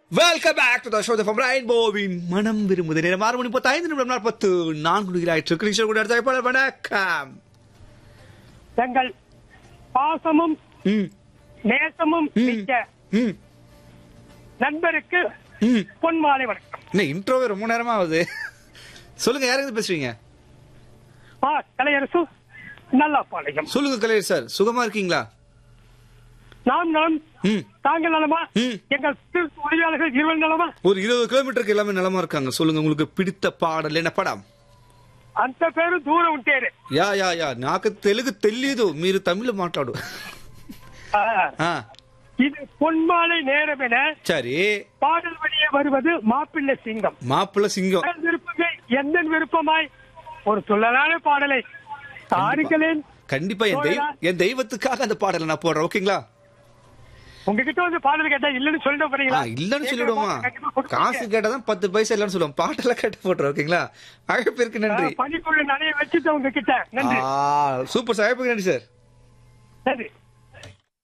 Welcome back to the show from ரெயின்போவின் மனம் விரும்புது நேரம் ஆறு மணி பத்து ஐந்து நிமிடம் நாற்பத்து நான்கு டிகிரி கிருஷ்ணன் கூட அடுத்த போல வணக்கம் எங்கள் பாசமும் ம் நேசமும் ம். மிக்க ம் நண்பருக்கு ம் பொன் மாலை வணக்கம் என்ன இன்ட்ரோவே ரொம்ப நேரமா ஆகுது சொல்லுங்க யாருக்கு பேசுறீங்க ஆ கலையரசு நல்லா பாளையம் சொல்லுங்க கலையர் சார் சுகமா இருக்கீங்களா நாம் நலம் ம் தாங்கள் நலமா ம். எங்கள் சிறு உதவியாளர்கள் இருவர் நலமா ஒரு இருபது கிலோமீட்டருக்கு எல்லாமே நலமா இருக்காங்க சொல்லுங்க உங்களுக்கு பிடித்த பாடல் என்ன படம் అంత పేరు దూరం ఉంటేనే యా యా యా నాకు తెలుగు తెలీదు మీరు తమిళ మాట్లాడు ஆ, ఆ, இது பொன்மாலை நேரம் என சரி பாடல் வழியே வருவது மாப்பிள்ளை சிங்கம் மாப்பிள்ள சிங்கம் உங்கள் விருப்பமே எந்த விருப்பமாய் ஒரு துள்ளலான பாடலை தாருங்களேன் கண்டிப்பா என் தெய்வ என் தெய்வத்துக்காக அந்த பாடலை நான் போடுறேன் ஓகேங்களா உங்ககிட்ட வந்து பாடல் கேட்டா இல்லன்னு சொல்லிட்டு ஆ, போறீங்களா இல்லன்னு சொல்லிடுவோமா கண்டிப்பா கொடுப்பீங்க. காசு கேட்டாதான் பத்து பைசா இல்லைன்னு சொல்லுவோம் பாட்டெல்லாம் கேட்டு போட்டுறோம் ஓகேங்களா அழைப்பிற்கு நன்றி பனிக்குள்ள நிறைய வச்சுட்டு உங்ககிட்ட நன்றி ஆ, சூப்பர் சார் அழைப்புக்கு நன்றி சார் நன்றி